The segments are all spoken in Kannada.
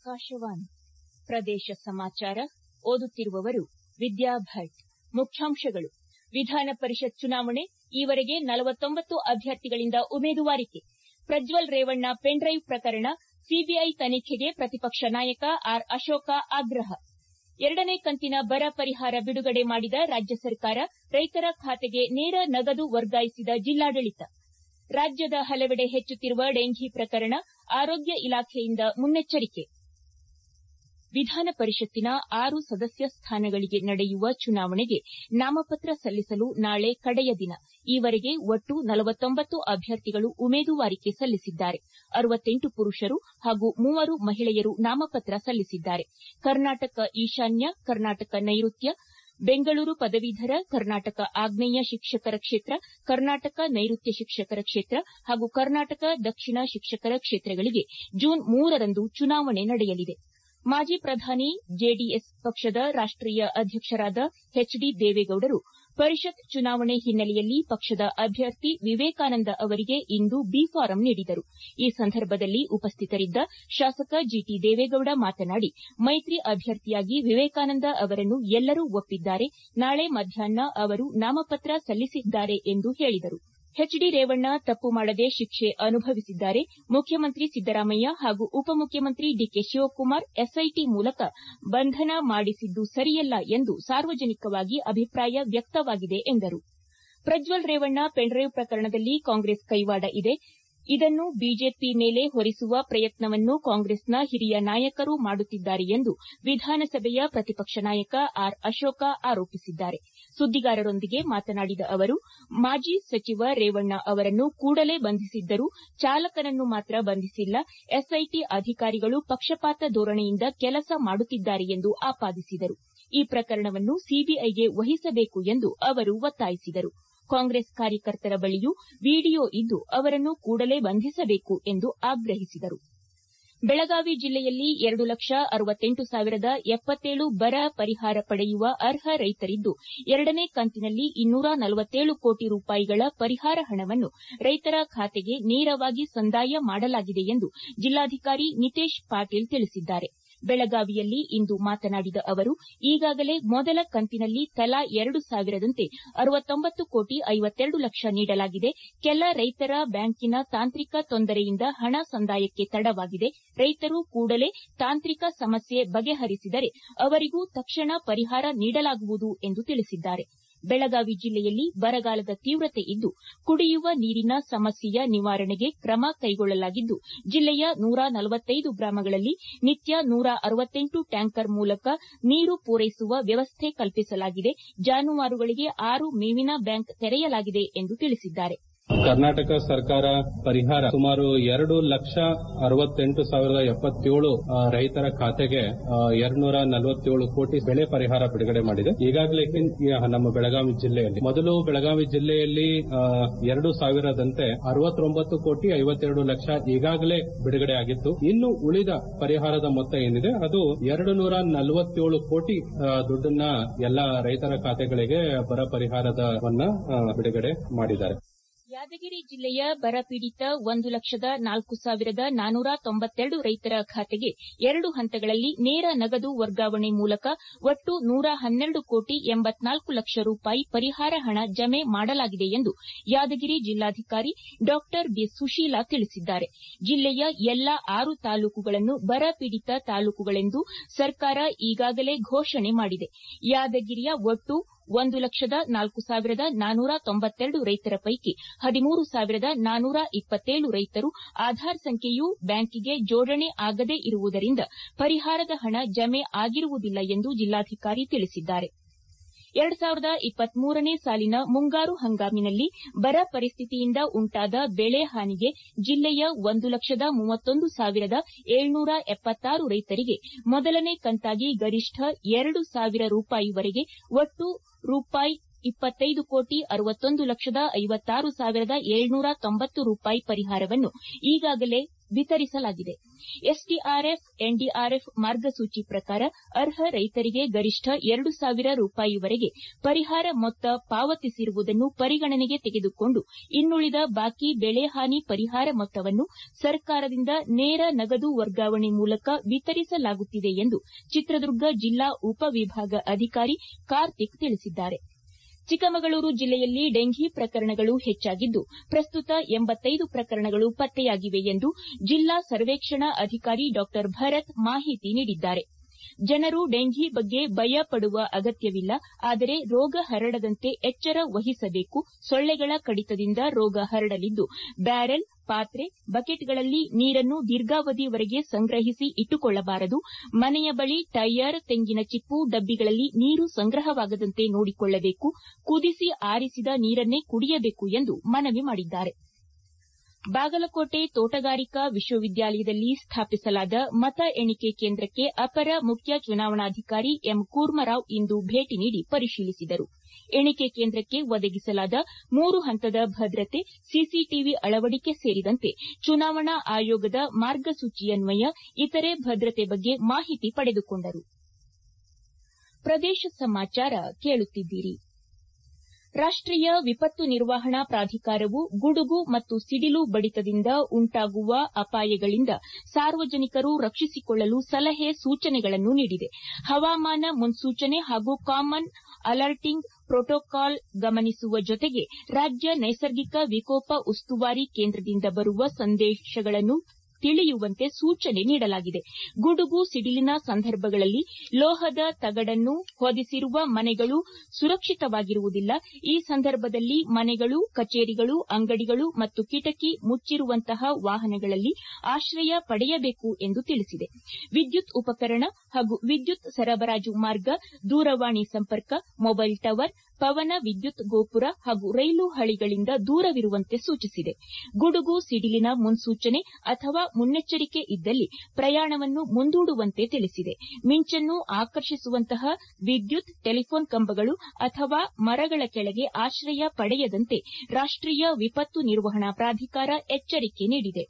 ಆಕಾಶವಾಣಿ ಪ್ರದೇಶ ಸಮಾಚಾರ ಓದುತ್ತಿರುವವರು ವಿದ್ಯಾ ಭಟ್ ಮುಖ್ಯಾಂಶಗಳು ವಿಧಾನ ಪರಿಷತ್ ಚುನಾವಣೆ ಈವರೆಗೆ ನಲವತ್ತೊಂಬತ್ತು ಅಭ್ಯರ್ಥಿಗಳಿಂದ ಉಮೇದುವಾರಿಕೆ ಪ್ರಜ್ವಲ್ ರೇವಣ್ಣ ಪೆನ್ಡ್ರೈವ್ ಪ್ರಕರಣ ಸಿಬಿಐ ತನಿಖೆಗೆ ಪ್ರತಿಪಕ್ಷ ನಾಯಕ ಆರ್ ಅಶೋಕ ಆಗ್ರಹ ಎರಡನೇ ಕಂತಿನ ಬರ ಪರಿಹಾರ ಬಿಡುಗಡೆ ಮಾಡಿದ ರಾಜ್ಯ ಸರ್ಕಾರ ರೈತರ ಖಾತೆಗೆ ನೇರ ನಗದು ವರ್ಗಾಯಿಸಿದ ಜಿಲ್ಲಾಡಳಿತ ರಾಜ್ಯದ ಹಲವೆಡೆ ಹೆಚ್ಚುತ್ತಿರುವ ಡೆಂಘಿ ಪ್ರಕರಣ ಆರೋಗ್ಯ ಇಲಾಖೆಯಿಂದ ಮುನ್ನೆಚ್ಚರಿಕೆ ವಿಧಾನ ಪರಿಷತ್ತಿನ ಆರು ಸದಸ್ಯ ಸ್ಥಾನಗಳಿಗೆ ನಡೆಯುವ ಚುನಾವಣೆಗೆ ನಾಮಪತ್ರ ಸಲ್ಲಿಸಲು ನಾಳೆ ಕಡೆಯ ದಿನ ಈವರೆಗೆ ಒಟ್ಟು ನಲವತ್ತೊಂಬತ್ತು ಅಭ್ಯರ್ಥಿಗಳು ಉಮೇದುವಾರಿಕೆ ಸಲ್ಲಿಸಿದ್ದಾರೆ ಅರವತ್ತೆಂಟು ಪುರುಷರು ಹಾಗೂ ಮೂವರು ಮಹಿಳೆಯರು ನಾಮಪತ್ರ ಸಲ್ಲಿಸಿದ್ದಾರೆ ಕರ್ನಾಟಕ ಈಶಾನ್ಯ ಕರ್ನಾಟಕ ನೈಋತ್ಯ ಬೆಂಗಳೂರು ಪದವೀಧರ ಕರ್ನಾಟಕ ಆಗ್ನೇಯ ಶಿಕ್ಷಕರ ಕ್ಷೇತ್ರ ಕರ್ನಾಟಕ ನೈಋತ್ಯ ಶಿಕ್ಷಕರ ಕ್ಷೇತ್ರ ಹಾಗೂ ಕರ್ನಾಟಕ ದಕ್ಷಿಣ ಶಿಕ್ಷಕರ ಕ್ಷೇತ್ರಗಳಿಗೆ ಜೂನ್ ಮೂರರಂದು ಚುನಾವಣೆ ನಡೆಯಲಿದೆ ಮಾಜಿ ಪ್ರಧಾನಿ ಜೆಡಿಎಸ್ ಪಕ್ಷದ ರಾಷ್ಟೀಯ ಅಧ್ಯಕ್ಷರಾದ ಎಚ್ ಡಿ ದೇವೇಗೌಡರು ಪರಿಷತ್ ಚುನಾವಣೆ ಹಿನ್ನೆಲೆಯಲ್ಲಿ ಪಕ್ಷದ ಅಭ್ಯರ್ಥಿ ವಿವೇಕಾನಂದ ಅವರಿಗೆ ಇಂದು ಬಿ ಫಾರಂ ನೀಡಿದರು ಈ ಸಂದರ್ಭದಲ್ಲಿ ಉಪಸ್ಥಿತರಿದ್ದ ಶಾಸಕ ಜಿಟಿ ದೇವೇಗೌಡ ಮಾತನಾಡಿ ಮೈತ್ರಿ ಅಭ್ಯರ್ಥಿಯಾಗಿ ವಿವೇಕಾನಂದ ಅವರನ್ನು ಎಲ್ಲರೂ ಒಪ್ಪಿದ್ದಾರೆ ನಾಳೆ ಮಧ್ಯಾಹ್ನ ಅವರು ನಾಮಪತ್ರ ಸಲ್ಲಿಸಿದ್ದಾರೆ ಎಂದು ಹೇಳಿದರು ಎಚ್ ಡಿ ರೇವಣ್ಣ ತಪ್ಪು ಮಾಡದೆ ಶಿಕ್ಷೆ ಅನುಭವಿಸಿದ್ದಾರೆ ಮುಖ್ಯಮಂತ್ರಿ ಸಿದ್ದರಾಮಯ್ಯ ಹಾಗೂ ಉಪಮುಖ್ಯಮಂತ್ರಿ ಡಿಕೆ ಶಿವಕುಮಾರ್ ಎಸ್ಐಟಿ ಮೂಲಕ ಬಂಧನ ಮಾಡಿಸಿದ್ದು ಸರಿಯಲ್ಲ ಎಂದು ಸಾರ್ವಜನಿಕವಾಗಿ ಅಭಿಪ್ರಾಯ ವ್ಯಕ್ತವಾಗಿದೆ ಎಂದರು ಪ್ರಜ್ವಲ್ ರೇವಣ್ಣ ಪೆನ್ಡ್ರೈವ್ ಪ್ರಕರಣದಲ್ಲಿ ಕಾಂಗ್ರೆಸ್ ಕೈವಾಡ ಇದೆ ಇದನ್ನು ಬಿಜೆಪಿ ಮೇಲೆ ಹೊರಿಸುವ ಪ್ರಯತ್ನವನ್ನು ಕಾಂಗ್ರೆಸ್ನ ಹಿರಿಯ ನಾಯಕರು ಮಾಡುತ್ತಿದ್ದಾರೆ ಎಂದು ವಿಧಾನಸಭೆಯ ಪ್ರತಿಪಕ್ಷ ನಾಯಕ ಆರ್ ಅಶೋಕ ಆರೋಪಿಸಿದ್ದಾರೆ ಸುದ್ದಿಗಾರರೊಂದಿಗೆ ಮಾತನಾಡಿದ ಅವರು ಮಾಜಿ ಸಚಿವ ರೇವಣ್ಣ ಅವರನ್ನು ಕೂಡಲೇ ಬಂಧಿಸಿದ್ದರೂ ಚಾಲಕನನ್ನು ಮಾತ್ರ ಬಂಧಿಸಿಲ್ಲ ಎಸ್ಐಟಿ ಅಧಿಕಾರಿಗಳು ಪಕ್ಷಪಾತ ಧೋರಣೆಯಿಂದ ಕೆಲಸ ಮಾಡುತ್ತಿದ್ದಾರೆ ಎಂದು ಆಪಾದಿಸಿದರು ಈ ಪ್ರಕರಣವನ್ನು ಸಿಬಿಐಗೆ ವಹಿಸಬೇಕು ಎಂದು ಅವರು ಒತ್ತಾಯಿಸಿದರು ಕಾಂಗ್ರೆಸ್ ಕಾರ್ಯಕರ್ತರ ಬಳಿಯೂ ವಿಡಿಯೋ ಇದ್ದು ಅವರನ್ನು ಕೂಡಲೇ ಬಂಧಿಸಬೇಕು ಎಂದು ಆಗ್ರಹಿಸಿದರು ಬೆಳಗಾವಿ ಜಿಲ್ಲೆಯಲ್ಲಿ ಎರಡು ಲಕ್ಷ ಅರವತ್ತೆಂಟು ಸಾವಿರದ ಎಪ್ಪತ್ತೇಳು ಬರ ಪರಿಹಾರ ಪಡೆಯುವ ಅರ್ಹ ರೈತರಿದ್ದು ಎರಡನೇ ಕಂತಿನಲ್ಲಿ ಇನ್ನೂರ ನಲವತ್ತೇಳು ಕೋಟಿ ರೂಪಾಯಿಗಳ ಪರಿಹಾರ ಹಣವನ್ನು ರೈತರ ಖಾತೆಗೆ ನೇರವಾಗಿ ಸಂದಾಯ ಮಾಡಲಾಗಿದೆ ಎಂದು ಜಿಲ್ಲಾಧಿಕಾರಿ ನಿತೇಶ್ ಪಾಟೀಲ್ ತಿಳಿಸಿದ್ದಾರೆ ಬೆಳಗಾವಿಯಲ್ಲಿ ಇಂದು ಮಾತನಾಡಿದ ಅವರು ಈಗಾಗಲೇ ಮೊದಲ ಕಂತಿನಲ್ಲಿ ತಲಾ ಎರಡು ಸಾವಿರದಂತೆ ಅರವತ್ತೊಂಬತ್ತು ಕೋಟಿ ಐವತ್ತೆರಡು ಲಕ್ಷ ನೀಡಲಾಗಿದೆ ಕೆಲ ರೈತರ ಬ್ಯಾಂಕಿನ ತಾಂತ್ರಿಕ ತೊಂದರೆಯಿಂದ ಹಣ ಸಂದಾಯಕ್ಕೆ ತಡವಾಗಿದೆ ರೈತರು ಕೂಡಲೇ ತಾಂತ್ರಿಕ ಸಮಸ್ಯೆ ಬಗೆಹರಿಸಿದರೆ ಅವರಿಗೂ ತಕ್ಷಣ ಪರಿಹಾರ ನೀಡಲಾಗುವುದು ಎಂದು ತಿಳಿಸಿದ್ದಾರೆ ಬೆಳಗಾವಿ ಜಿಲ್ಲೆಯಲ್ಲಿ ಬರಗಾಲದ ತೀವ್ರತೆ ಇದ್ದು ಕುಡಿಯುವ ನೀರಿನ ಸಮಸ್ಯೆಯ ನಿವಾರಣೆಗೆ ಕ್ರಮ ಕೈಗೊಳ್ಳಲಾಗಿದ್ದು ಜಿಲ್ಲೆಯ ನೂರ ನಲವತ್ತೈದು ಗ್ರಾಮಗಳಲ್ಲಿ ನಿತ್ಯ ನೂರ ಅರವತ್ತೆಂಟು ಟ್ಯಾಂಕರ್ ಮೂಲಕ ನೀರು ಪೂರೈಸುವ ವ್ಯವಸ್ಥೆ ಕಲ್ಪಿಸಲಾಗಿದೆ ಜಾನುವಾರುಗಳಿಗೆ ಆರು ಮೇವಿನ ಬ್ಯಾಂಕ್ ತೆರೆಯಲಾಗಿದೆ ಎಂದು ತಿಳಿಸಿದ್ದಾರೆ ಕರ್ನಾಟಕ ಸರ್ಕಾರ ಪರಿಹಾರ ಸುಮಾರು ಎರಡು ಲಕ್ಷ ಅರವತ್ತೆಂಟು ಸಾವಿರದ ಎಪ್ಪತ್ತೇಳು ರೈತರ ಖಾತೆಗೆ ಎರಡ್ನೂರ ನಲವತ್ತೇಳು ಕೋಟಿ ಬೆಳೆ ಪರಿಹಾರ ಬಿಡುಗಡೆ ಮಾಡಿದೆ ಈಗಾಗಲೇ ನಮ್ಮ ಬೆಳಗಾವಿ ಜಿಲ್ಲೆಯಲ್ಲಿ ಮೊದಲು ಬೆಳಗಾವಿ ಜಿಲ್ಲೆಯಲ್ಲಿ ಎರಡು ಸಾವಿರದಂತೆ ಅರವತ್ತೊಂಬತ್ತು ಕೋಟಿ ಐವತ್ತೆರಡು ಲಕ್ಷ ಈಗಾಗಲೇ ಬಿಡುಗಡೆ ಆಗಿತ್ತು ಇನ್ನು ಉಳಿದ ಪರಿಹಾರದ ಮೊತ್ತ ಏನಿದೆ ಅದು ಎರಡು ನೂರ ನಲವತ್ತೇಳು ಕೋಟಿ ದುಡ್ಡನ್ನ ಎಲ್ಲ ರೈತರ ಖಾತೆಗಳಿಗೆ ಬರ ಪರಿಹಾರದವನ್ನ ಬಿಡುಗಡೆ ಮಾಡಿದ್ದಾರೆ ಯಾದಗಿರಿ ಜಿಲ್ಲೆಯ ಬರಪೀಡಿತ ಒಂದು ಲಕ್ಷದ ನಾಲ್ಕು ಸಾವಿರದ ನಾನೂರ ತೊಂಬತ್ತೆರಡು ರೈತರ ಖಾತೆಗೆ ಎರಡು ಹಂತಗಳಲ್ಲಿ ನೇರ ನಗದು ವರ್ಗಾವಣೆ ಮೂಲಕ ಒಟ್ಟು ನೂರ ಹನ್ನೆರಡು ಕೋಟಿ ಎಂಬತ್ನಾಲ್ಕು ಲಕ್ಷ ರೂಪಾಯಿ ಪರಿಹಾರ ಹಣ ಜಮೆ ಮಾಡಲಾಗಿದೆ ಎಂದು ಯಾದಗಿರಿ ಜಿಲ್ಲಾಧಿಕಾರಿ ಡಾ ಬಿ ಸುಶೀಲಾ ತಿಳಿಸಿದ್ದಾರೆ ಜಿಲ್ಲೆಯ ಎಲ್ಲಾ ಆರು ತಾಲೂಕುಗಳನ್ನು ಬರಪೀಡಿತ ತಾಲೂಕುಗಳೆಂದು ಸರ್ಕಾರ ಈಗಾಗಲೇ ಘೋಷಣೆ ಮಾಡಿದೆ ಯಾದಗಿರಿಯ ಒಟ್ಟು ಒಂದು ಲಕ್ಷದ ನಾಲ್ಕು ಸಾವಿರದ ನಾನೂರ ತೊಂಬತ್ತೆರಡು ರೈತರ ಪೈಕಿ ಹದಿಮೂರು ಸಾವಿರದ ನಾನೂರ ಇಪ್ಪತ್ತೇಳು ರೈತರು ಆಧಾರ್ ಸಂಖ್ಯೆಯೂ ಬ್ಯಾಂಕಿಗೆ ಜೋಡಣೆ ಆಗದೇ ಇರುವುದರಿಂದ ಪರಿಹಾರದ ಹಣ ಜಮೆ ಆಗಿರುವುದಿಲ್ಲ ಎಂದು ಜಿಲ್ಲಾಧಿಕಾರಿ ತಿಳಿಸಿದ್ದಾರೆ ಎರಡು ಸಾವಿರದ ಇಪ್ಪತ್ಮೂರನೇ ಸಾಲಿನ ಮುಂಗಾರು ಹಂಗಾಮಿನಲ್ಲಿ ಬರ ಪರಿಸ್ಥಿತಿಯಿಂದ ಉಂಟಾದ ಬೆಳೆ ಹಾನಿಗೆ ಜಿಲ್ಲೆಯ ಒಂದು ಲಕ್ಷದ ಮೂವತ್ತೊಂದು ಸಾವಿರದ ಏಳ್ನೂರ ಎಪ್ಪತ್ತಾರು ರೈತರಿಗೆ ಮೊದಲನೇ ಕಂತಾಗಿ ಗರಿಷ್ಠ ಎರಡು ಸಾವಿರ ರೂಪಾಯಿವರೆಗೆ ಒಟ್ಟು ರೂಪಾಯಿ ಇಪ್ಪತ್ತೈದು ಕೋಟಿ ಅರವತ್ತೊಂದು ಲಕ್ಷದ ಐವತ್ತಾರು ಸಾವಿರದ ಏಳ್ನೂರ ತೊಂಬತ್ತು ರೂಪಾಯಿ ಪರಿಹಾರವನ್ನು ಈಗಾಗಲೇ ವಿತರಿಸಲಾಗಿದೆ ಎಸ್ಡಿಆರ್ಎಫ್ ಎನ್ಡಿಆರ್ಎಫ್ ಮಾರ್ಗಸೂಚಿ ಪ್ರಕಾರ ಅರ್ಹ ರೈತರಿಗೆ ಗರಿಷ್ಠ ಎರಡು ಸಾವಿರ ರೂಪಾಯಿವರೆಗೆ ಪರಿಹಾರ ಮೊತ್ತ ಪಾವತಿಸಿರುವುದನ್ನು ಪರಿಗಣನೆಗೆ ತೆಗೆದುಕೊಂಡು ಇನ್ನುಳಿದ ಬಾಕಿ ಬೆಳೆ ಹಾನಿ ಪರಿಹಾರ ಮೊತ್ತವನ್ನು ಸರ್ಕಾರದಿಂದ ನೇರ ನಗದು ವರ್ಗಾವಣೆ ಮೂಲಕ ವಿತರಿಸಲಾಗುತ್ತಿದೆ ಎಂದು ಚಿತ್ರದುರ್ಗ ಜಿಲ್ಲಾ ಉಪವಿಭಾಗ ಅಧಿಕಾರಿ ಕಾರ್ತಿಕ್ ತಿಳಿಸಿದ್ದಾರೆ ಚಿಕ್ಕಮಗಳೂರು ಜಿಲ್ಲೆಯಲ್ಲಿ ಡೆಂಘಿ ಪ್ರಕರಣಗಳು ಹೆಚ್ಚಾಗಿದ್ದು ಪ್ರಸ್ತುತ ಎಂಬತ್ತೈದು ಪ್ರಕರಣಗಳು ಪತ್ತೆಯಾಗಿವೆ ಎಂದು ಜಿಲ್ಲಾ ಸರ್ವೇಕ್ಷಣಾ ಅಧಿಕಾರಿ ಡಾ ಭರತ್ ಮಾಹಿತಿ ನೀಡಿದ್ದಾರೆ ಜನರು ಡೆಂಘಿ ಬಗ್ಗೆ ಭಯ ಪಡುವ ಅಗತ್ಯವಿಲ್ಲ ಆದರೆ ರೋಗ ಹರಡದಂತೆ ಎಚ್ಚರ ವಹಿಸಬೇಕು ಸೊಳ್ಳೆಗಳ ಕಡಿತದಿಂದ ರೋಗ ಹರಡಲಿದ್ದು ಬ್ಯಾರೆಲ್ ಪಾತ್ರೆ ಬಕೆಟ್ಗಳಲ್ಲಿ ನೀರನ್ನು ದೀರ್ಘಾವಧಿಯವರೆಗೆ ಸಂಗ್ರಹಿಸಿ ಇಟ್ಟುಕೊಳ್ಳಬಾರದು ಮನೆಯ ಬಳಿ ಟೈರ್ ತೆಂಗಿನ ಚಿಪ್ಪು ಡಬ್ಬಿಗಳಲ್ಲಿ ನೀರು ಸಂಗ್ರಹವಾಗದಂತೆ ನೋಡಿಕೊಳ್ಳಬೇಕು ಕುದಿಸಿ ಆರಿಸಿದ ನೀರನ್ನೇ ಕುಡಿಯಬೇಕು ಎಂದು ಮನವಿ ಮಾಡಿದ್ದಾರೆ ಬಾಗಲಕೋಟೆ ತೋಟಗಾರಿಕಾ ವಿಶ್ವವಿದ್ಯಾಲಯದಲ್ಲಿ ಸ್ಥಾಪಿಸಲಾದ ಮತ ಎಣಿಕೆ ಕೇಂದ್ರಕ್ಕೆ ಅಪರ ಮುಖ್ಯ ಚುನಾವಣಾಧಿಕಾರಿ ಎಂ ಕೂರ್ಮರಾವ್ ಇಂದು ಭೇಟಿ ನೀಡಿ ಪರಿಶೀಲಿಸಿದರು ಎಣಿಕೆ ಕೇಂದ್ರಕ್ಕೆ ಒದಗಿಸಲಾದ ಮೂರು ಹಂತದ ಭದ್ರತೆ ಸಿಸಿಟಿವಿ ಅಳವಡಿಕೆ ಸೇರಿದಂತೆ ಚುನಾವಣಾ ಆಯೋಗದ ಮಾರ್ಗಸೂಚಿಯನ್ವಯ ಇತರೆ ಭದ್ರತೆ ಬಗ್ಗೆ ಮಾಹಿತಿ ಪಡೆದುಕೊಂಡರು ಪ್ರದೇಶ ಸಮಾಚಾರ ಕೇಳುತ್ತಿದ್ದೀರಿ ರಾಷ್ಟೀಯ ವಿಪತ್ತು ನಿರ್ವಹಣಾ ಪ್ರಾಧಿಕಾರವು ಗುಡುಗು ಮತ್ತು ಸಿಡಿಲು ಬಡಿತದಿಂದ ಉಂಟಾಗುವ ಅಪಾಯಗಳಿಂದ ಸಾರ್ವಜನಿಕರು ರಕ್ಷಿಸಿಕೊಳ್ಳಲು ಸಲಹೆ ಸೂಚನೆಗಳನ್ನು ನೀಡಿದೆ ಹವಾಮಾನ ಮುನ್ಸೂಚನೆ ಹಾಗೂ ಕಾಮನ್ ಅಲರ್ಟಿಂಗ್ ಪ್ರೋಟೋಕಾಲ್ ಗಮನಿಸುವ ಜೊತೆಗೆ ರಾಜ್ಯ ನೈಸರ್ಗಿಕ ವಿಕೋಪ ಉಸ್ತುವಾರಿ ಕೇಂದ್ರದಿಂದ ಬರುವ ಸಂದೇಶಗಳನ್ನು ತಿಳಿಯುವಂತೆ ಸೂಚನೆ ನೀಡಲಾಗಿದೆ ಗುಡುಗು ಸಿಡಿಲಿನ ಸಂದರ್ಭಗಳಲ್ಲಿ ಲೋಹದ ತಗಡನ್ನು ಹೊದಿಸಿರುವ ಮನೆಗಳು ಸುರಕ್ಷಿತವಾಗಿರುವುದಿಲ್ಲ ಈ ಸಂದರ್ಭದಲ್ಲಿ ಮನೆಗಳು ಕಚೇರಿಗಳು ಅಂಗಡಿಗಳು ಮತ್ತು ಕಿಟಕಿ ಮುಚ್ಚಿರುವಂತಹ ವಾಹನಗಳಲ್ಲಿ ಆಶ್ರಯ ಪಡೆಯಬೇಕು ಎಂದು ತಿಳಿಸಿದೆ ವಿದ್ಯುತ್ ಉಪಕರಣ ಹಾಗೂ ವಿದ್ಯುತ್ ಸರಬರಾಜು ಮಾರ್ಗ ದೂರವಾಣಿ ಸಂಪರ್ಕ ಮೊಬೈಲ್ ಟವರ್ ಪವನ ವಿದ್ಯುತ್ ಗೋಪುರ ಹಾಗೂ ರೈಲು ಹಳಿಗಳಿಂದ ದೂರವಿರುವಂತೆ ಸೂಚಿಸಿದೆ ಗುಡುಗು ಸಿಡಿಲಿನ ಮುನ್ಸೂಚನೆ ಅಥವಾ ಮುನ್ನೆಚ್ಚರಿಕೆ ಇದ್ದಲ್ಲಿ ಪ್ರಯಾಣವನ್ನು ಮುಂದೂಡುವಂತೆ ತಿಳಿಸಿದೆ ಮಿಂಚನ್ನು ಆಕರ್ಷಿಸುವಂತಹ ವಿದ್ಯುತ್ ಟೆಲಿಫೋನ್ ಕಂಬಗಳು ಅಥವಾ ಮರಗಳ ಕೆಳಗೆ ಆಶ್ರಯ ಪಡೆಯದಂತೆ ರಾಷ್ಟೀಯ ವಿಪತ್ತು ನಿರ್ವಹಣಾ ಪ್ರಾಧಿಕಾರ ಎಚ್ಚರಿಕೆ ನೀಡಿದೆ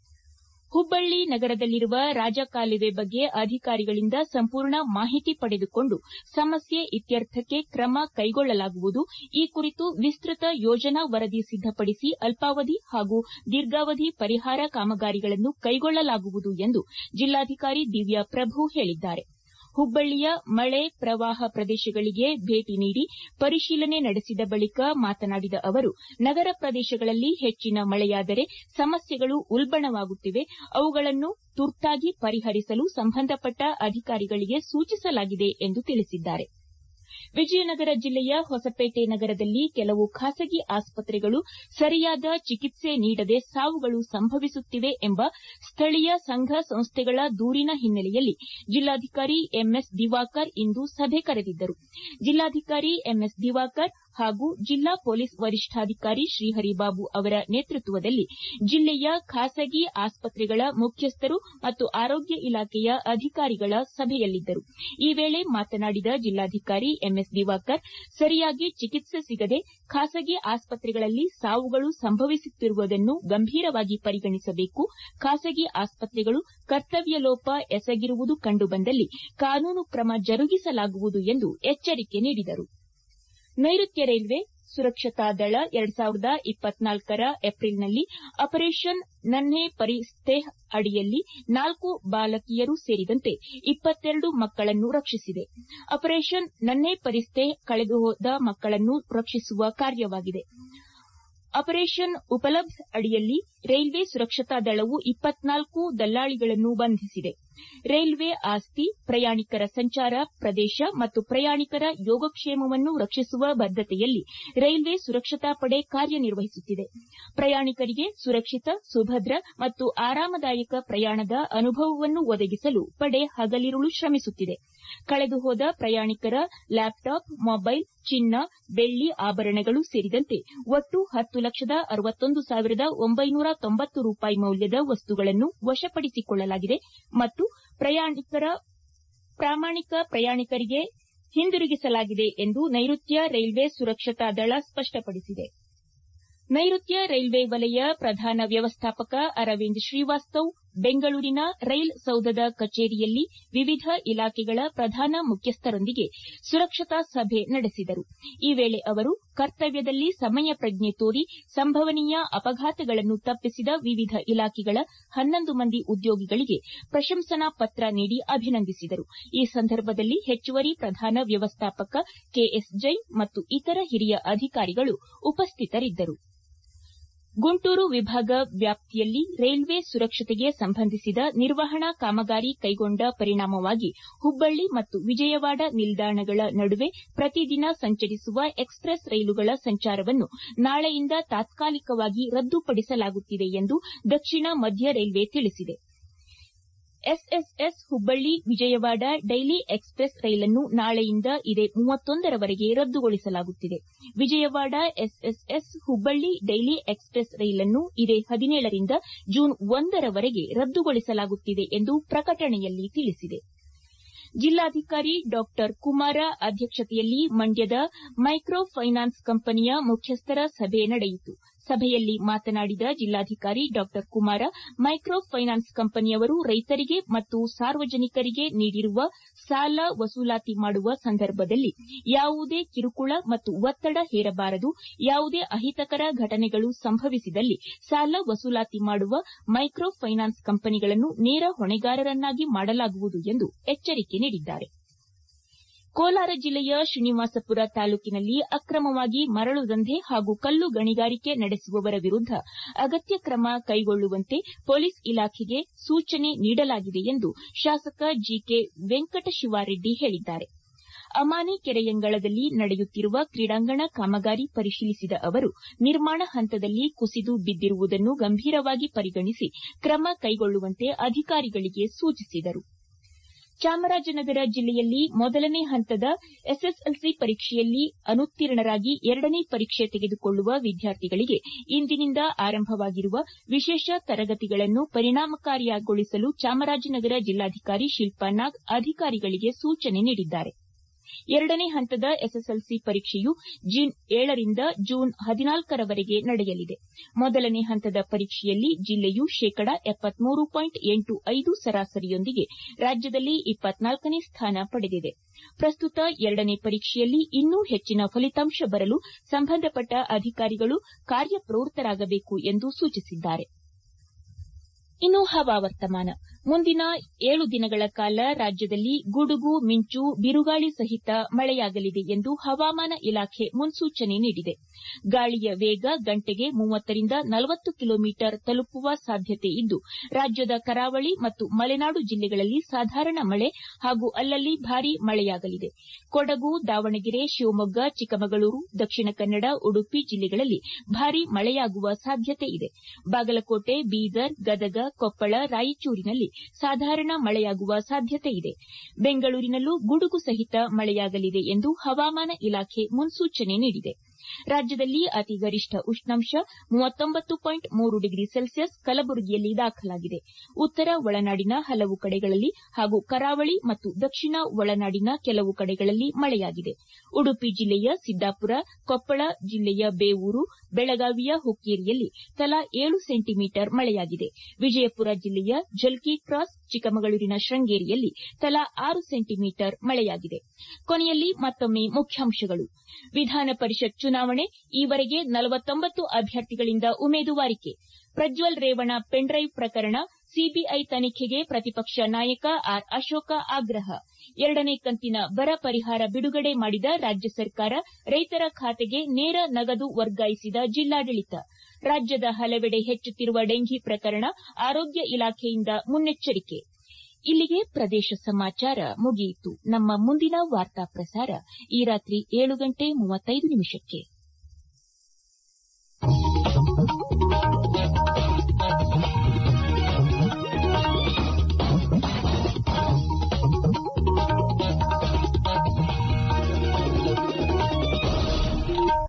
ಹುಬ್ಬಳ್ಳಿ ನಗರದಲ್ಲಿರುವ ರಾಜಕಾಲುವೆ ಬಗ್ಗೆ ಅಧಿಕಾರಿಗಳಿಂದ ಸಂಪೂರ್ಣ ಮಾಹಿತಿ ಪಡೆದುಕೊಂಡು ಸಮಸ್ಯೆ ಇತ್ಯರ್ಥಕ್ಕೆ ಕ್ರಮ ಕೈಗೊಳ್ಳಲಾಗುವುದು ಈ ಕುರಿತು ವಿಸ್ತೃತ ಯೋಜನಾ ವರದಿ ಸಿದ್ದಪಡಿಸಿ ಅಲ್ಪಾವಧಿ ಹಾಗೂ ದೀರ್ಘಾವಧಿ ಪರಿಹಾರ ಕಾಮಗಾರಿಗಳನ್ನು ಕೈಗೊಳ್ಳಲಾಗುವುದು ಎಂದು ಜಿಲ್ಲಾಧಿಕಾರಿ ದಿವ್ಯಾ ಪ್ರಭು ಹೇಳಿದ್ದಾರೆ ಹುಬ್ಬಳ್ಳಿಯ ಮಳೆ ಪ್ರವಾಹ ಪ್ರದೇಶಗಳಿಗೆ ಭೇಟಿ ನೀಡಿ ಪರಿಶೀಲನೆ ನಡೆಸಿದ ಬಳಿಕ ಮಾತನಾಡಿದ ಅವರು ನಗರ ಪ್ರದೇಶಗಳಲ್ಲಿ ಹೆಚ್ಚಿನ ಮಳೆಯಾದರೆ ಸಮಸ್ಯೆಗಳು ಉಲ್ಬಣವಾಗುತ್ತಿವೆ ಅವುಗಳನ್ನು ತುರ್ತಾಗಿ ಪರಿಹರಿಸಲು ಸಂಬಂಧಪಟ್ಟ ಅಧಿಕಾರಿಗಳಿಗೆ ಸೂಚಿಸಲಾಗಿದೆ ಎಂದು ತಿಳಿಸಿದ್ದಾರೆ ವಿಜಯನಗರ ಜಿಲ್ಲೆಯ ಹೊಸಪೇಟೆ ನಗರದಲ್ಲಿ ಕೆಲವು ಖಾಸಗಿ ಆಸ್ಪತ್ರೆಗಳು ಸರಿಯಾದ ಚಿಕಿತ್ಸೆ ನೀಡದೆ ಸಾವುಗಳು ಸಂಭವಿಸುತ್ತಿವೆ ಎಂಬ ಸ್ಥಳೀಯ ಸಂಘ ಸಂಸ್ಥೆಗಳ ದೂರಿನ ಹಿನ್ನೆಲೆಯಲ್ಲಿ ಜಿಲ್ಲಾಧಿಕಾರಿ ಎಂಎಸ್ ದಿವಾಕರ್ ಇಂದು ಸಭೆ ಕರೆದಿದ್ದರು ಜಿಲ್ಲಾಧಿಕಾರಿ ಎಂಎಸ್ ದಿವಾಕರ್ ಹಾಗೂ ಜಿಲ್ಲಾ ಪೊಲೀಸ್ ವರಿಷ್ಠಾಧಿಕಾರಿ ಶ್ರೀಹರಿಬಾಬು ಅವರ ನೇತೃತ್ವದಲ್ಲಿ ಜಿಲ್ಲೆಯ ಖಾಸಗಿ ಆಸ್ಪತ್ರೆಗಳ ಮುಖ್ಯಸ್ಥರು ಮತ್ತು ಆರೋಗ್ಯ ಇಲಾಖೆಯ ಅಧಿಕಾರಿಗಳ ಸಭೆಯಲ್ಲಿದ್ದರು ಈ ವೇಳೆ ಮಾತನಾಡಿದ ಜಿಲ್ಲಾಧಿಕಾರಿ ಎಂಎಸ್ ದಿವಾಕರ್ ಸರಿಯಾಗಿ ಚಿಕಿತ್ಸೆ ಸಿಗದೆ ಖಾಸಗಿ ಆಸ್ಪತ್ರೆಗಳಲ್ಲಿ ಸಾವುಗಳು ಸಂಭವಿಸುತ್ತಿರುವುದನ್ನು ಗಂಭೀರವಾಗಿ ಪರಿಗಣಿಸಬೇಕು ಖಾಸಗಿ ಆಸ್ಪತ್ರೆಗಳು ಕರ್ತವ್ಯ ಲೋಪ ಎಸಗಿರುವುದು ಕಂಡುಬಂದಲ್ಲಿ ಕಾನೂನು ಕ್ರಮ ಜರುಗಿಸಲಾಗುವುದು ಎಂದು ಎಚ್ಚರಿಕೆ ನೀಡಿದರು ನೈಋತ್ಯ ರೈಲ್ವೆ ಸುರಕ್ಷತಾ ದಳ ಎರಡ್ ಸಾವಿರದ ಇಪ್ಪತ್ನಾಲ್ಕರ ಏಪ್ರಿಲ್ನಲ್ಲಿ ಆಪರೇಷನ್ ನನ್ಹೆ ಪರಿಸ್ತೇಹ್ ಅಡಿಯಲ್ಲಿ ನಾಲ್ಕು ಬಾಲಕಿಯರು ಸೇರಿದಂತೆ ಇಪ್ಪತ್ತೆರಡು ಮಕ್ಕಳನ್ನು ರಕ್ಷಿಸಿದೆ ಆಪರೇಷನ್ ನನ್ಹೆ ಪರಿಸ್ತೇಹ್ ಕಳೆದುಹೋದ ಮಕ್ಕಳನ್ನು ರಕ್ಷಿಸುವ ಕಾರ್ಯವಾಗಿದೆ ಆಪರೇಷನ್ ಉಪಲಬ್ಧ್ ಅಡಿಯಲ್ಲಿ ರೈಲ್ವೆ ಸುರಕ್ಷತಾ ದಳವು ಇಪ್ಪತ್ನಾಲ್ಕು ದಲ್ಲಾಳಿಗಳನ್ನು ಬಂಧಿಸಿದೆ ರೈಲ್ವೆ ಆಸ್ತಿ ಪ್ರಯಾಣಿಕರ ಸಂಚಾರ ಪ್ರದೇಶ ಮತ್ತು ಪ್ರಯಾಣಿಕರ ಯೋಗಕ್ಷೇಮವನ್ನು ರಕ್ಷಿಸುವ ಬದ್ದತೆಯಲ್ಲಿ ರೈಲ್ವೆ ಸುರಕ್ಷತಾ ಪಡೆ ಕಾರ್ಯನಿರ್ವಹಿಸುತ್ತಿದೆ ಪ್ರಯಾಣಿಕರಿಗೆ ಸುರಕ್ಷಿತ ಸುಭದ್ರ ಮತ್ತು ಆರಾಮದಾಯಕ ಪ್ರಯಾಣದ ಅನುಭವವನ್ನು ಒದಗಿಸಲು ಪಡೆ ಹಗಲಿರುಳು ಶ್ರಮಿಸುತ್ತಿದೆ ಕಳೆದುಹೋದ ಪ್ರಯಾಣಿಕರ ಲ್ಯಾಪ್ಟಾಪ್ ಮೊಬೈಲ್ ಚಿನ್ನ ಬೆಳ್ಳಿ ಆಭರಣಗಳು ಸೇರಿದಂತೆ ಒಟ್ಟು ಹತ್ತು ಲಕ್ಷದ ಅರವತ್ತೊಂದು ಸಾವಿರದ ಒಂಬೈನೂರ ತೊಂಬತ್ತು ರೂಪಾಯಿ ಮೌಲ್ಯದ ವಸ್ತುಗಳನ್ನು ವಶಪಡಿಸಿಕೊಳ್ಳಲಾಗಿದೆ ಮತ್ತು ಪ್ರಾಮಾಣಿಕ ಪ್ರಯಾಣಿಕರಿಗೆ ಹಿಂದಿರುಗಿಸಲಾಗಿದೆ ಎಂದು ನೈಋತ್ಯ ರೈಲ್ವೆ ಸುರಕ್ಷತಾ ದಳ ಸ್ಪಷ್ಟಪಡಿಸಿದೆ ನೈಋತ್ಯ ರೈಲ್ವೆ ವಲಯ ಪ್ರಧಾನ ವ್ಯವಸ್ಥಾಪಕ ಅರವಿಂದ್ ಶ್ರೀವಾಸ್ತವ್ ಬೆಂಗಳೂರಿನ ರೈಲ್ ಸೌಧದ ಕಚೇರಿಯಲ್ಲಿ ವಿವಿಧ ಇಲಾಖೆಗಳ ಪ್ರಧಾನ ಮುಖ್ಯಸ್ಥರೊಂದಿಗೆ ಸುರಕ್ಷತಾ ಸಭೆ ನಡೆಸಿದರು ಈ ವೇಳೆ ಅವರು ಕರ್ತವ್ಯದಲ್ಲಿ ಸಮಯ ಪ್ರಜ್ಞೆ ತೋರಿ ಸಂಭವನೀಯ ಅಪಘಾತಗಳನ್ನು ತಪ್ಪಿಸಿದ ವಿವಿಧ ಇಲಾಖೆಗಳ ಹನ್ನೊಂದು ಮಂದಿ ಉದ್ಯೋಗಿಗಳಿಗೆ ಪ್ರಶಂಸನಾ ಪತ್ರ ನೀಡಿ ಅಭಿನಂದಿಸಿದರು ಈ ಸಂದರ್ಭದಲ್ಲಿ ಹೆಚ್ಚುವರಿ ಪ್ರಧಾನ ವ್ಯವಸ್ಥಾಪಕ ಕೆಎಸ್ ಜೈನ್ ಮತ್ತು ಇತರ ಹಿರಿಯ ಅಧಿಕಾರಿಗಳು ಉಪಸ್ಥಿತರಿದ್ದರು ಗುಂಟೂರು ವಿಭಾಗ ವ್ಯಾಪ್ತಿಯಲ್ಲಿ ರೈಲ್ವೆ ಸುರಕ್ಷತೆಗೆ ಸಂಬಂಧಿಸಿದ ನಿರ್ವಹಣಾ ಕಾಮಗಾರಿ ಕೈಗೊಂಡ ಪರಿಣಾಮವಾಗಿ ಹುಬ್ಬಳ್ಳಿ ಮತ್ತು ವಿಜಯವಾಡ ನಿಲ್ದಾಣಗಳ ನಡುವೆ ಪ್ರತಿದಿನ ಸಂಚರಿಸುವ ಎಕ್ಸ್ಪ್ರೆಸ್ ರೈಲುಗಳ ಸಂಚಾರವನ್ನು ನಾಳೆಯಿಂದ ತಾತ್ಕಾಲಿಕವಾಗಿ ರದ್ದುಪಡಿಸಲಾಗುತ್ತಿದೆ ಎಂದು ದಕ್ಷಿಣ ಮಧ್ಯ ರೈಲ್ವೆ ತಿಳಿಸಿದೆ SSS Hubballi Vijayawada daily express ರೈಲನ್ನು ನಾಳೆಯಿಂದ ಇದೇ ಮೂವತ್ತೊಂದರವರೆಗೆ ರದ್ದುಗೊಳಿಸಲಾಗುತ್ತಿದೆ Vijayawada SSS Hubballi daily express ರೈಲನ್ನು ಇದೇ ಹದಿನೇಳರಿಂದ ಜೂನ್ ಒಂದರವರೆಗೆ ರದ್ದುಗೊಳಿಸಲಾಗುತ್ತಿದೆ ಎಂದು ಪ್ರಕಟಣೆಯಲ್ಲಿ ತಿಳಿಸಿದೆ ಜಿಲ್ಲಾಧಿಕಾರಿ ಡಾ ಕುಮಾರ ಅಧ್ಯಕ್ಷತೆಯಲ್ಲಿ ಮಂಡ್ಯದ ಮೈಕ್ರೋ ಫೈನಾನ್ಸ್ ಕಂಪನಿಯ ಮುಖ್ಯಸ್ಥರ ಸಭೆ ನಡೆಯಿತು ಸಭೆಯಲ್ಲಿ ಮಾತನಾಡಿದ ಜಿಲ್ಲಾಧಿಕಾರಿ ಡಾ ಕುಮಾರ ಮೈಕ್ರೋ ಫೈನಾನ್ಸ್ ಕಂಪನಿಯವರು ರೈತರಿಗೆ ಮತ್ತು ಸಾರ್ವಜನಿಕರಿಗೆ ನೀಡಿರುವ ಸಾಲ ವಸೂಲಾತಿ ಮಾಡುವ ಸಂದರ್ಭದಲ್ಲಿ ಯಾವುದೇ ಕಿರುಕುಳ ಮತ್ತು ಒತ್ತಡ ಹೇರಬಾರದು ಯಾವುದೇ ಅಹಿತಕರ ಘಟನೆಗಳು ಸಂಭವಿಸಿದಲ್ಲಿ ಸಾಲ ವಸೂಲಾತಿ ಮಾಡುವ ಮೈಕ್ರೋ ಫೈನಾನ್ಸ್ ಕಂಪನಿಗಳನ್ನು ನೇರ ಹೊಣೆಗಾರರನ್ನಾಗಿ ಮಾಡಲಾಗುವುದು ಎಂದು ಎಚ್ಚರಿಕೆ ನೀಡಿದ್ದಾರೆ ಕೋಲಾರ ಜಿಲ್ಲೆಯ ಶ್ರೀನಿವಾಸಪುರ ತಾಲೂಕಿನಲ್ಲಿ ಅಕ್ರಮವಾಗಿ ಮರಳು ದಂಧೆ ಹಾಗೂ ಕಲ್ಲು ಗಣಿಗಾರಿಕೆ ನಡೆಸುವವರ ವಿರುದ್ದ ಅಗತ್ಯ ಕ್ರಮ ಕೈಗೊಳ್ಳುವಂತೆ ಪೊಲೀಸ್ ಇಲಾಖೆಗೆ ಸೂಚನೆ ನೀಡಲಾಗಿದೆ ಎಂದು ಶಾಸಕ ಜಿಕೆ ವೆಂಕಟಶಿವಾರೆಡ್ಡಿ ಹೇಳಿದ್ದಾರೆ ಅಮಾನಿ ಕೆರೆಯಂಗಳದಲ್ಲಿ ನಡೆಯುತ್ತಿರುವ ಕ್ರೀಡಾಂಗಣ ಕಾಮಗಾರಿ ಪರಿಶೀಲಿಸಿದ ಅವರು ನಿರ್ಮಾಣ ಹಂತದಲ್ಲಿ ಕುಸಿದು ಬಿದ್ದಿರುವುದನ್ನು ಗಂಭೀರವಾಗಿ ಪರಿಗಣಿಸಿ ಕ್ರಮ ಕೈಗೊಳ್ಳುವಂತೆ ಅಧಿಕಾರಿಗಳಿಗೆ ಸೂಚಿಸಿದರು ಚಾಮರಾಜನಗರ ಜಿಲ್ಲೆಯಲ್ಲಿ ಮೊದಲನೇ ಹಂತದ ಎಸ್ಎಸ್ಎಲ್ಸಿ ಪರೀಕ್ಷೆಯಲ್ಲಿ ಅನುತ್ತೀರ್ಣರಾಗಿ ಎರಡನೇ ಪರೀಕ್ಷೆ ತೆಗೆದುಕೊಳ್ಳುವ ವಿದ್ಯಾರ್ಥಿಗಳಿಗೆ ಇಂದಿನಿಂದ ಆರಂಭವಾಗಿರುವ ವಿಶೇಷ ತರಗತಿಗಳನ್ನು ಪರಿಣಾಮಕಾರಿಗೊಳಿಸಲು ಚಾಮರಾಜನಗರ ಜಿಲ್ಲಾಧಿಕಾರಿ ಶಿಲ್ಪಾ ನಾಗ್ ಅಧಿಕಾರಿಗಳಿಗೆ ಸೂಚನೆ ನೀಡಿದ್ದಾರೆ ಎರಡನೇ ಹಂತದ ಎಸ್ಎಸ್ಎಲ್ಸಿ ಪರೀಕ್ಷೆಯು ಜೂನ್ ಏಳರಿಂದ ಜೂನ್ ಹದಿನಾಲ್ಕರವರೆಗೆ ನಡೆಯಲಿದೆ ಮೊದಲನೇ ಹಂತದ ಪರೀಕ್ಷೆಯಲ್ಲಿ ಜಿಲ್ಲೆಯು ಶೇಕಡಾ ಎಪ್ಪತ್ಮೂರು ಪಾಯಿಂಟ್ ಎಂಟು ಐದು ಸರಾಸರಿಯೊಂದಿಗೆ ರಾಜ್ಯದಲ್ಲಿ ಇಪ್ಪತ್ನಾಲ್ಕನೇ ಸ್ಥಾನ ಪಡೆದಿದೆ ಪ್ರಸ್ತುತ ಎರಡನೇ ಪರೀಕ್ಷೆಯಲ್ಲಿ ಇನ್ನೂ ಹೆಚ್ಚಿನ ಫಲಿತಾಂಶ ಬರಲು ಸಂಬಂಧಪಟ್ಟ ಅಧಿಕಾರಿಗಳು ಕಾರ್ಯಪ್ರವೃತ್ತರಾಗಬೇಕು ಎಂದು ಸೂಚಿಸಿದ್ದಾರೆ ಇನ್ನು ಹವಾವರ್ತಮಾನ ಮುಂದಿನ ಏಳು ದಿನಗಳ ಕಾಲ ರಾಜ್ಯದಲ್ಲಿ ಗುಡುಗು ಮಿಂಚು ಬಿರುಗಾಳಿ ಸಹಿತ ಮಳೆಯಾಗಲಿದೆ ಎಂದು ಹವಾಮಾನ ಇಲಾಖೆ ಮುನ್ಸೂಚನೆ ನೀಡಿದೆ ಗಾಳಿಯ ವೇಗ ಗಂಟೆಗೆ ಮೂವತ್ತರಿಂದ ನಲವತ್ತು ಕಿಲೋಮೀಟರ್ ತಲುಪುವ ಸಾಧ್ಯತೆ ಇದ್ದು ರಾಜ್ಯದ ಕರಾವಳಿ ಮತ್ತು ಮಲೆನಾಡು ಜಿಲ್ಲೆಗಳಲ್ಲಿ ಸಾಧಾರಣ ಮಳೆ ಹಾಗೂ ಅಲ್ಲಲ್ಲಿ ಭಾರೀ ಮಳೆಯಾಗಲಿದೆ ಕೊಡಗು ದಾವಣಗೆರೆ ಶಿವಮೊಗ್ಗ ಚಿಕ್ಕಮಗಳೂರು ದಕ್ಷಿಣ ಕನ್ನಡ ಉಡುಪಿ ಜಿಲ್ಲೆಗಳಲ್ಲಿ ಭಾರೀ ಮಳೆಯಾಗುವ ಸಾಧ್ಯತೆ ಇದೆ ಬಾಗಲಕೋಟೆ ಬೀದರ್ ಗದಗ ಕೊಪ್ಪಳ ರಾಯಚೂರಿನಲ್ಲಿ ಸಾಧಾರಣ ಮಳೆಯಾಗುವ ಸಾಧ್ಯತೆ ಇದೆ ಬೆಂಗಳೂರಿನಲ್ಲೂ ಗುಡುಗು ಸಹಿತ ಮಳೆಯಾಗಲಿದೆ ಎಂದು ಹವಾಮಾನ ಇಲಾಖೆ ಮುನ್ಸೂಚನೆ ನೀಡಿದೆ ರಾಜ್ಯದಲ್ಲಿ ಅತಿ ಗರಿಷ್ಠ ಉಷ್ಣಾಂಶ ಮೂವತ್ತೊಂಬತ್ತು ಪಾಯಿಂಟ್ ಮೂರು ಡಿಗ್ರಿ ಸೆಲ್ಸಿಯಸ್ ಕಲಬುರಗಿಯಲ್ಲಿ ದಾಖಲಾಗಿದೆ ಉತ್ತರ ಒಳನಾಡಿನ ಹಲವು ಕಡೆಗಳಲ್ಲಿ ಹಾಗೂ ಕರಾವಳಿ ಮತ್ತು ದಕ್ಷಿಣ ಒಳನಾಡಿನ ಕೆಲವು ಕಡೆಗಳಲ್ಲಿ ಮಳೆಯಾಗಿದೆ ಉಡುಪಿ ಜಿಲ್ಲೆಯ ಸಿದ್ದಾಪುರ ಕೊಪ್ಪಳ ಜಿಲ್ಲೆಯ ಬೇವೂರು ಬೆಳಗಾವಿಯ ಹುಕ್ಕೇರಿಯಲ್ಲಿ ತಲಾ ಏಳು ಸೆಂಟಿಮೀಟರ್ ಮಳೆಯಾಗಿದೆ ವಿಜಯಪುರ ಜಿಲ್ಲೆಯ ಜಲ್ಕಿ ಕ್ರಾಸ್ ಚಿಕ್ಕಮಗಳೂರಿನ ಶೃಂಗೇರಿಯಲ್ಲಿ ತಲಾ ಆರು ಸೆಂಟಿಮೀಟರ್ ಮಳೆಯಾಗಿದೆ ಕೊನೆಯಲ್ಲಿ ಮತ್ತೊಮ್ಮೆ ಮುಖ್ಯಾಂಶಗಳು ವಿಧಾನ ಪರಿಷತ್ ಚುನಾವಣೆ ಈವರೆಗೆ ನಲವತ್ತೊಂಬತ್ತು ಅಭ್ಯರ್ಥಿಗಳಿಂದ ಉಮೇದುವಾರಿಕೆ ಪ್ರಜ್ವಲ್ ರೇವಣ್ಣ ಪೆನ್ಡ್ರೈವ್ ಪ್ರಕರಣ ಸಿಬಿಐ ತನಿಖೆಗೆ ಪ್ರತಿಪಕ್ಷ ನಾಯಕ ಆರ್ ಅಶೋಕ ಆಗ್ರಹ ಎರಡನೇ ಕಂತಿನ ಬರ ಪರಿಹಾರ ಬಿಡುಗಡೆ ಮಾಡಿದ ರಾಜ್ಯ ಸರ್ಕಾರ ರೈತರ ಖಾತೆಗೆ ನೇರ ನಗದು ವರ್ಗಾಯಿಸಿದ ಜಿಲ್ಲಾಡಳಿತ ರಾಜ್ಯದ ಹಲವೆಡೆ ಹೆಚ್ಚುತ್ತಿರುವ ಡೆಂಘಿ ಪ್ರಕರಣ ಆರೋಗ್ಯ ಇಲಾಖೆಯಿಂದ ಮುನ್ನೆಚ್ಚರಿಕೆ ಇಲ್ಲಿಗೆ ಪ್ರದೇಶ ಸಮಾಚಾರ ಮುಗಿಯಿತು ನಮ್ಮ ಮುಂದಿನ ವಾರ್ತಾ ಪ್ರಸಾರ ಈ ರಾತ್ರಿ ಏಳು ಗಂಟೆ ಮೂವತ್ತೈದು ನಿಮಿಷಕ್ಕೆ